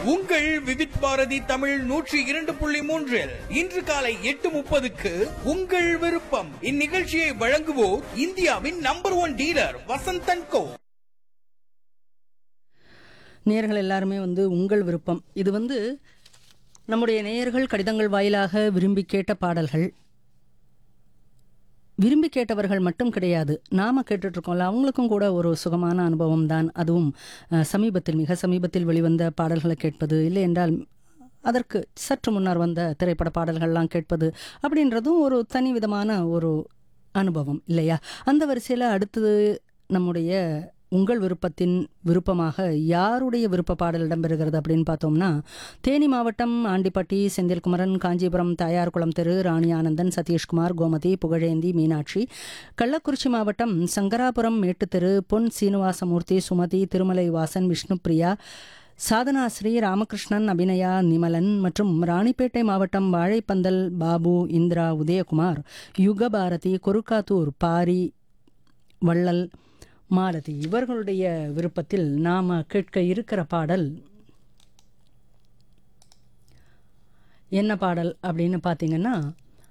உங்கள் விவித் பாரதி தமிழ் நூற்றி இரண்டு புள்ளி மூன்றில் இன்று காலை எட்டு முப்பதுக்கு உங்கள் விருப்பம் இந்நிகழ்ச்சியை வழங்குவோர் இந்தியாவின் number one dealer Vasanthan co நேயர்கள் எல்லாருமே வந்து உங்கள் விருப்பம் இது வந்து நம்முடைய நேயர்கள் கடிதங்கள் வாயிலாக விரும்பி கேட்ட பாடல்கள் விரும்பி கேட்டவர்கள் மட்டும் கிடையாது நாம கேட்டுட்டு இருக்கோம்ல அவங்களுக்கும் கூட ஒரு சுகமான அனுபவம் தான் அதுவும் அஹ், சமீபத்தில் மிக சமீபத்தில் வெளிவந்த பாடல்களை கேட்பது இல்லை என்றால் அதற்கு சற்று முன்னர் வந்த திரைப்பட பாடல்கள்லாம் கேட்பது அப்படின்றதும் ஒரு தனி விதமான ஒரு அனுபவம் இல்லையா அந்த வரிசையில் அடுத்தது நம்முடைய உங்கள் விருப்பத்தின் விருப்பமாக யாருடைய விருப்ப பாடல் இடம்பெறுகிறது அப்படின்னு பார்த்தோம்னா தேனி மாவட்டம் ஆண்டிப்பட்டி செந்தில்குமரன் காஞ்சிபுரம் தாயார்குளம் தெரு ராணி ஆனந்தன் சதீஷ்குமார் கோமதி புகழேந்தி மீனாட்சி கள்ளக்குறிச்சி மாவட்டம் சங்கராபுரம் மேட்டுத்தெரு பொன் சீனிவாசமூர்த்தி சுமதி திருமலை வாசன் விஷ்ணுபிரியா சாதனா ஸ்ரீ ராமகிருஷ்ணன் அபிநயா நிமலன் மற்றும் ராணிப்பேட்டை மாவட்டம் வாழைப்பந்தல் பாபு இந்திரா உதயகுமார் யுகபாரதி கொருக்காத்தூர் பாரி வள்ளல் மாலதி இவர்களுடைய விருப்பத்தில் நாம கேட்க இருக்கிற பாடல் என்ன பாடல் அப்படின்னு பார்த்தீங்கன்னா